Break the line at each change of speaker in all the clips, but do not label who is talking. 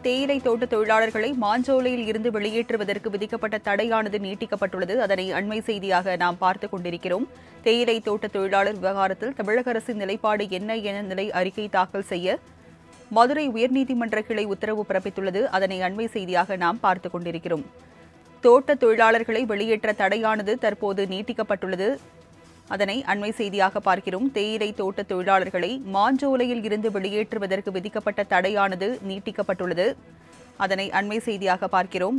தேயிலை தோட்ட தொழிலாளர்களை மாஞ்சோலையில் இருந்து வெளியேற்றுவதற்கு விதிக்கப்பட்ட தடையானது நீட்டிக்கப்பட்டுள்ளது அதனை அண்மை செய்தியாக நாம் பார்த்துக் கொண்டிருக்கிறோம் தேயிலை தோட்ட தொழிலாளர் விவகாரத்தில் தமிழக அரசின் நிலைப்பாடு என்ன என நிலை அறிக்கை தாக்கல் செய்ய மதுரை உயர்நீதிமன்ற கிளை உத்தரவு பிறப்பித்துள்ளது அதனை அண்மை செய்தியாக நாம் பார்த்துக் கொண்டிருக்கிறோம் தோட்ட தொழிலாளர்களை வெளியேற்ற தடையானது தற்போது நீட்டிக்கப்பட்டுள்ளது அதனை அண்மை செய்தியாக பார்க்கிறோம் தேயிலை தோட்ட தொழிலாளர்களை மாஞ்சோலையில் இருந்து வெளியேற்றுவதற்கு விதிக்கப்பட்ட தடையானது நீட்டிக்கப்பட்டுள்ளது அதனை அண்மை செய்தியாக பார்க்கிறோம்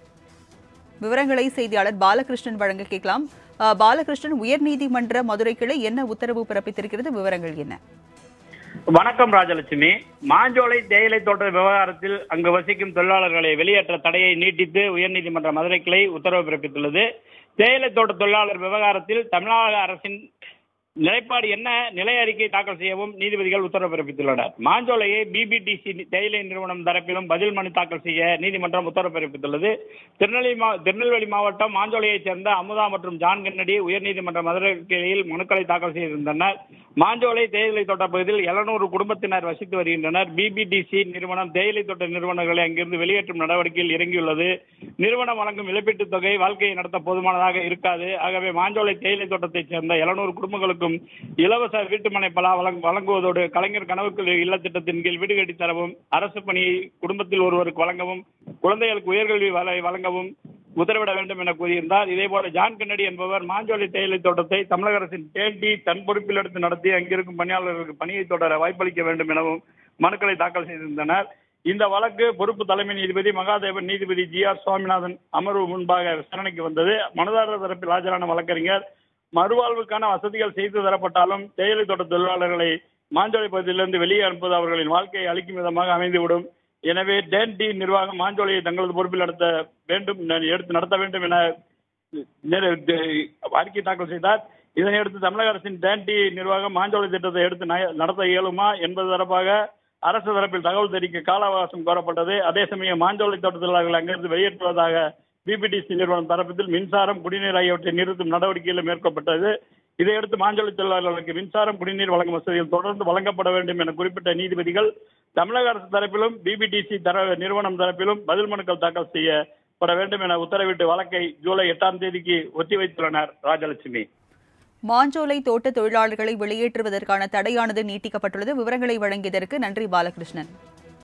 விவரங்களை செய்தியாளர் பாலகிருஷ்ணன் வழங்க கேட்கலாம் அஹ், பாலகிருஷ்ணன் உயர்நீதிமன்ற மதுரை கிளை என்ன உத்தரவு பிறப்பித்திருக்கிறது விவரங்கள் என்ன
வணக்கம் ராஜலட்சுமி மாஞ்சோலை தேயிலை தோட்ட விவகாரத்தில் அங்கு வசிக்கும் தொழிலாளர்களை வெளியேற்ற தடையை நீட்டித்து உயர்நீதிமன்ற மதுரை கிளை உத்தரவு பிறப்பித்துள்ளது தேயிலை தோட்ட தொழிலாளர் விவகாரத்தில் தமிழக அரசின் நிலைப்பாடு என்ன நிலை அறிக்கை தாக்கல் செய்யவும் நீதிபதிகள் உத்தரவு பிறப்பித்துள்ளனர் மாஞ்சோலையை பிபிடிசி தேயிலை நிறுவனம் தரப்பிலும் பதில் மனு தாக்கல் செய்ய நீதிமன்றம் உத்தரவு பிறப்பித்துள்ளது திருநெல்வேலி மா திருநெல்வேலி மாவட்டம் மாஞ்சோலையைச் சேர்ந்த அமுதா மற்றும் ஜான் கென்னடி உயர்நீதிமன்ற மதுரை கிளையில் மனுக்களை தாக்கல் செய்திருந்தனர் மாஞ்சோலை தேயிலை தோட்ட பகுதியில் 700 குடும்பத்தினர் வசித்து வருகின்றனர் பிபிடிசி நிறுவனம் தேயிலை தோட்ட நிறுவனங்களை அங்கிருந்து வெளியேற்றும் நடவடிக்கையில் இறங்கியுள்ளது நிறுவனம் வழங்கும் இழப்பீட்டுத் தொகை வாழ்க்கையை நடத்த போதுமானதாக இருக்காது ஆகவே மாஞ்சோலை தேயிலை தோட்டத்தைச் சேர்ந்த 700 குடும்பங்களுக்கும் இலவச வீட்டுமனை பலா வழங்க- வழங்குவதோடு கலைஞர் கனவுக்கு இல்ல திட்டத்தின் கீழ் வீடு கட்டித் தரவும் அரசு பணியை குடும்பத்தில் ஒருவருக்கு வழங்கவும் குழந்தைகளுக்கு உயர்கல்வி வழ- வழங்கவும் உத்தரவிட வேண்டும் என கூறியிருந்தார் இதேபோல ஜான் கென்னடி என்பவர் மாஞ்சோலை தேயிலை தோட்டத்தை தமிழக அரசின் தேடி தன் பொறுப்பில் எடுத்து நடத்தி அங்கிருக்கும் பணியாளர்களுக்கு பணியை தொடர வாய்ப்பளிக்க வேண்டும் எனவும் மனுக்களை தாக்கல் செய்திருந்தனர் இந்த வழக்கு பொறுப்பு தலைமை நீதிபதி மகாதேவன் நீதிபதி ஜி ஆர் சுவாமிநாதன் அமர்வு முன்பாக விசாரணைக்கு வந்தது மனுதாரர் தரப்பில் ஆஜரான வழக்கறிஞர் மறுவாழ்வுக்கான வசதிகள் செய்து தரப்பட்டாலும் தேயிலை தோட்ட தொழிலாளர்களை மாஞ்சோலை பகுதியிலிருந்து வெளியே அனுப்புவது அவர்களின் வாழ்க்கையை அளிக்கும் விதமாக அமைந்துவிடும் எனவே டேன் டி நிர்வாகம் மாஞ்சோலையை தங்களது பொறுப்பில் நடத்த வேண்டும் எடுத்து நடத்த வேண்டும் என நேர- தே- அறிக்கை தாக்கல் செய்தார் இதனையடுத்து தமிழக அரசின் டேன் டி நிர்வாகம் மாஞ்சோலை திட்டத்தை எடுத்து நய- நடத்த இயலுமா என்பது தொடர்பாக அரசு தரப்பில் தகவல் தெரிவிக்க கால அவகாசம் கோரப்பட்டது அதே சமயம் மாஞ்சோலை தோட்ட தொழிலாளர்கள் அங்கிருந்து வெளியேற்றுவதாக பிபிடிசி நிறுவனம் தரப்பில் மின்சாரம் குடிநீர் ஆகியவற்றை நிறுத்தும் நடவடிக்கைகள் மேற்கொள்ளப்பட்டது இதையடுத்து மாஞ்சோலை தொழிலாளர்களுக்கு மின்சாரம் குடிநீர் வழங்கும் வசதிகள் தொடர்ந்து வழங்கப்பட வேண்டும் என குறிப்பிட்ட நீதிபதிகள் தமிழக அரசு தரப்பிலும் பிபிடிசி தர நிறுவனம் தரப்பிலும் பதில் மனுக்கள் தாக்கல் செய்யப்பட வேண்டும் என உத்தரவிட்டு வழக்கை ஜூலை எட்டாம் தேதிக்கு ஒத்திவைத்துள்ளனர் ராஜலட்சுமி
மாஞ்சோலை தோட்ட தொழிலாளர்களை வெளியேற்றுவதற்கான தடையானது நீட்டிக்கப்பட்டுள்ளது விவரங்களை வழங்கியதற்கு நன்றி பாலகிருஷ்ணன்